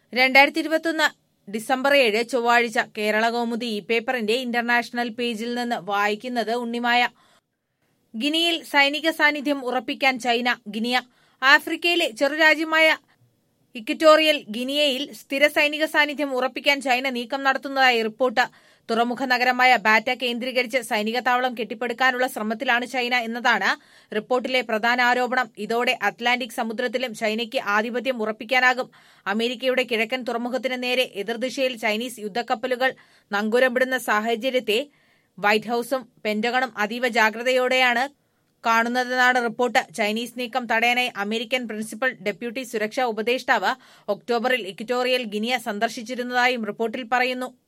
രണ്ടായിരത്തി ഇരുപത്തൊന്ന് ഡിസംബർ ഏഴ് ചൊവ്വാഴ്ച കേരള കൗമുദി ഈ പേപ്പറിന്റെ ഇന്റർനാഷണൽ പേജിൽ നിന്ന് വായിക്കുന്നത് ഉണ്ണിമായ ഗിനിയിൽ സൈനിക സാന്നിധ്യം ഉറപ്പിക്കാൻ ചൈന ഗിനിയ ആഫ്രിക്കയിലെ ചെറുരാജ്യമായ ഇക്വറ്റോറിയൽ ഗിനിയയിൽ സ്ഥിര സൈനിക സാന്നിധ്യം ഉറപ്പിക്കാൻ ചൈന നീക്കം നടത്തുന്നതായി റിപ്പോർട്ട് തുറമുഖ നഗരമായ ബാറ്റ കേന്ദ്രീകരിച്ച് സൈനിക താവളം കെട്ടിപ്പടുക്കാനുള്ള ശ്രമത്തിലാണ് ചൈന എന്നതാണ് റിപ്പോർട്ടിലെ പ്രധാന ആരോപണം ഇതോടെ അറ്റ്ലാന്റിക് സമുദ്രത്തിലും ചൈനയ്ക്ക് ആധിപത്യം ഉറപ്പിക്കാനാകും അമേരിക്കയുടെ കിഴക്കൻ തുറമുഖത്തിന് നേരെ എതിർദിശയിൽ ചൈനീസ് യുദ്ധക്കപ്പലുകൾ നങ്കൂരമിടുന്ന സാഹചര്യത്തെ വൈറ്റ് ഹൌസും പെന്റഗണും അതീവ ജാഗ്രതയോടെയാണ് കാണുന്നതെന്നാണ് റിപ്പോർട്ട് ചൈനീസ് നീക്കം തടയാനായി അമേരിക്കൻ പ്രിൻസിപ്പൽ ഡെപ്യൂട്ടി സുരക്ഷാ ഉപദേഷ്ടാവ് ഒക്ടോബറിൽ ഇക്വറ്റോറിയൽ ഗിനിയ സന്ദർശിച്ചിരുന്നതായും റിപ്പോർട്ടിൽ പറയുന്നു